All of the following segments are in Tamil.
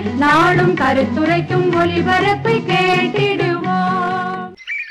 நாளும் கருத்துரைக்கும் ஒலிபரப்பை கேட்டிடுவோம்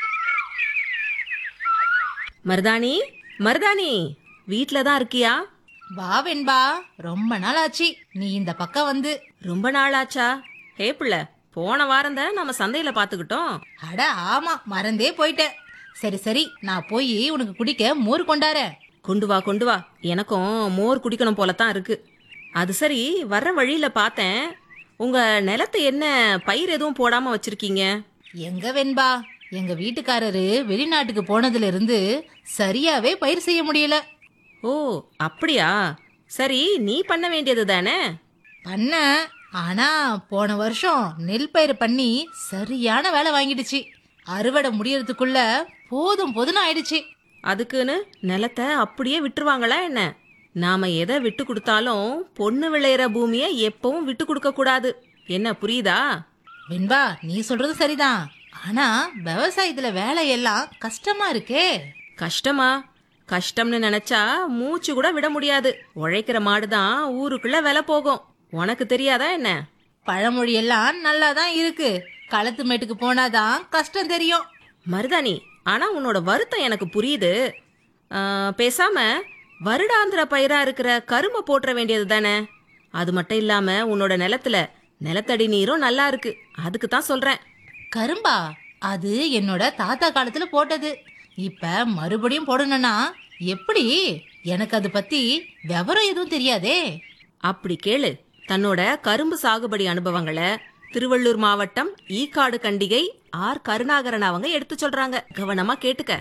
மருதாணி மருதாணி வீட்ல தான் இருக்கியா வா வெண்பா ரொம்ப நாள் ஆச்சு நீ இந்த பக்கம் வந்து ரொம்ப நாள் ஆச்சா ஹே பிள்ள போன வாரம் தான் நம்ம சந்தையில பாத்துக்கிட்டோம் அட ஆமா மறந்தே போயிட்டேன் சரி சரி நான் போய் உனக்கு குடிக்க மோர் கொண்டாரேன் கொண்டு வா கொண்டு வா எனக்கும் மோர் குடிக்கணும் போலத்தான் இருக்கு அது சரி வர்ற வழியில பார்த்தேன் உங்க நிலத்தை என்ன பயிர் எதுவும் போடாம வச்சிருக்கீங்க எங்க வெண்பா எங்க வீட்டுக்காரரு வெளிநாட்டுக்கு போனதுல இருந்து சரியாவே பயிர் செய்ய முடியல ஓ அப்படியா சரி நீ பண்ண வேண்டியது தானே பண்ண ஆனா போன வருஷம் நெல் பயிர் பண்ணி சரியான வேலை வாங்கிடுச்சு அறுவடை முடியறதுக்குள்ள போதும் போதும்னு ஆயிடுச்சு அதுக்குன்னு நிலத்தை அப்படியே விட்டுருவாங்களா என்ன நாம எதை விட்டு கொடுத்தாலும் பொண்ணு விளையிற பூமியை எப்பவும் விட்டு கொடுக்க கூடாது என்ன புரியுதா வெண்பா நீ சொல்றது சரிதான் ஆனா விவசாயத்துல வேலையெல்லாம் கஷ்டமா இருக்கே கஷ்டமா கஷ்டம்னு நினைச்சா மூச்சு கூட விட முடியாது உழைக்கிற மாடுதான் ஊருக்குள்ள விலை போகும் உனக்கு தெரியாதா என்ன பழமொழி எல்லாம் நல்லா தான் இருக்கு களத்து மேட்டுக்கு போனாதான் கஷ்டம் தெரியும் மருதாணி ஆனா உன்னோட வருத்தம் எனக்கு புரியுது ஆ, பேசாம வருடாந்திர பயிரா இருக்கிற கரும்பை போட்டுற வேண்டியது தானே அது மட்டும் இல்லாம உன்னோட நிலத்துல நிலத்தடி நீரும் நல்லா இருக்கு அதுக்கு தான் சொல்றேன் கரும்பா அது என்னோட தாத்தா காலத்துல போட்டது இப்ப மறுபடியும் போடணும்னா எப்படி எனக்கு அது பத்தி விவரம் எதுவும் தெரியாதே அப்படி கேளு தன்னோட கரும்பு சாகுபடி அனுபவங்களை திருவள்ளூர் மாவட்டம் ஈக்காடு கண்டிகை ஆர் கருணாகரன் அவங்க எடுத்து சொல்றாங்க கவனமா கேட்டுக்க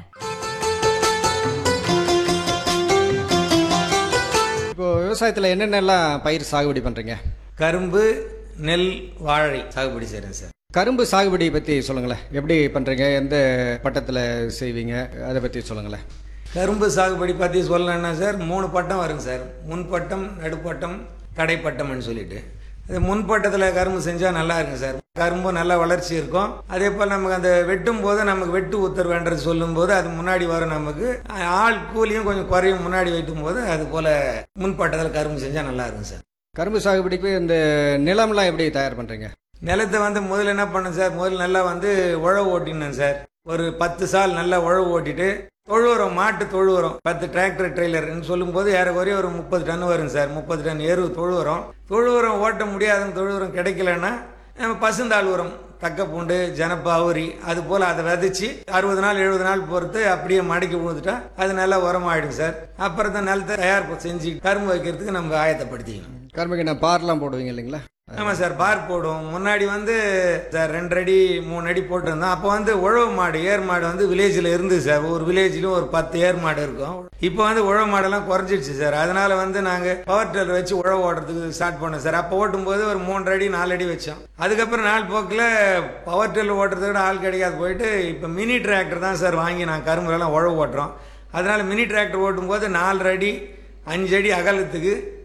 இப்போ விவசாயத்தில் என்னென்னலாம் பயிர் சாகுபடி பண்ணுறீங்க கரும்பு நெல் வாழை சாகுபடி செய்கிறேன் சார் கரும்பு சாகுபடி பற்றி சொல்லுங்களேன் எப்படி பண்ணுறீங்க எந்த பட்டத்தில் செய்வீங்க அதை பற்றி சொல்லுங்களேன் கரும்பு சாகுபடி பற்றி சொல்லணும்னா சார் மூணு பட்டம் வருங்க சார் முன்பட்டம் நடுப்பட்டம் கடைப்பட்டம்னு சொல்லிட்டு அது முன்பட்டத்தில் கரும்பு செஞ்சால் நல்லா இருக்குங்க சார் கரும்பும் நல்லா வளர்ச்சி இருக்கும் அதே போல் நமக்கு அந்த வெட்டும் போது நமக்கு வெட்டு உத்தரவுன்றது சொல்லும்போது அது முன்னாடி வரும் நமக்கு ஆள் கூலியும் கொஞ்சம் குறையும் முன்னாடி வைக்கும் போது அது போல் முன்பட்டத்தில் கரும்பு செஞ்சால் நல்லா இருக்கும் சார் கரும்பு சாகுபடிக்கு இந்த நிலம்லாம் எப்படி தயார் பண்ணுறீங்க நிலத்தை வந்து முதல்ல என்ன பண்ணேன் சார் முதல்ல நல்லா வந்து உழவு ஓட்டினேன் சார் ஒரு பத்து சால் நல்லா உழவு ஓட்டிட்டு தொழு உரம் மாட்டு தொழு உரம் பத்து டிராக்டர் ட்ரெய்லர்னு சொல்லும்போது ஏறக்குறைய ஒரு முப்பது டன் வரும் சார் முப்பது டன் எரு தொழு உரம் தொழு உரம் ஓட்ட முடியாதுன்னு தொழு உரம் கிடைக்கலன்னா நம்ம பசுந்தாள் உரம் தக்க பூண்டு ஜனப்பா அவுரி அது போல் அதை விதைச்சி அறுபது நாள் எழுபது நாள் பொறுத்து அப்படியே மடக்கி விழுந்துட்டா அது நல்லா உரமாயிடும் சார் அப்புறம் தான் நிலத்தை தயார் செஞ்சு கரும்பு வைக்கிறதுக்கு நம்ம ஆயத்தப்படுத்திக்கணும் கரும்புக்கு என்ன பார்லாம் போடுவீங்க இல்லைங்களா ஆமாம் சார் பார் போடுவோம் முன்னாடி வந்து சார் ரெண்டு அடி மூணு அடி போட்டிருந்தோம் அப்போ வந்து உழவு மாடு ஏர் மாடு வந்து வில்லேஜில் இருந்தது சார் ஒரு வில்லேஜ்லையும் ஒரு பத்து ஏர் மாடு இருக்கும் இப்போ வந்து உழவு மாடெல்லாம் குறைஞ்சிடுச்சு சார் அதனால வந்து நாங்கள் பவர் டில்லர் வச்சு உழவு ஓட்டுறதுக்கு ஸ்டார்ட் பண்ணோம் சார் அப்போ ஓட்டும்போது ஒரு மூன்றரை அடி நாலு அடி வச்சோம் அதுக்கப்புறம் நாள் போக்கில் பவர் டில்லர் ஓட்டுறதை விட ஆள் கிடைக்காது போயிட்டு இப்போ மினி டிராக்டர் தான் சார் வாங்கி நான் கரும்புலாம் உழவு ஓட்டுறோம் அதனால மினி டிராக்டர் ஓட்டும்போது நாலரை அடி அஞ்சு அடி அகலத்துக்கு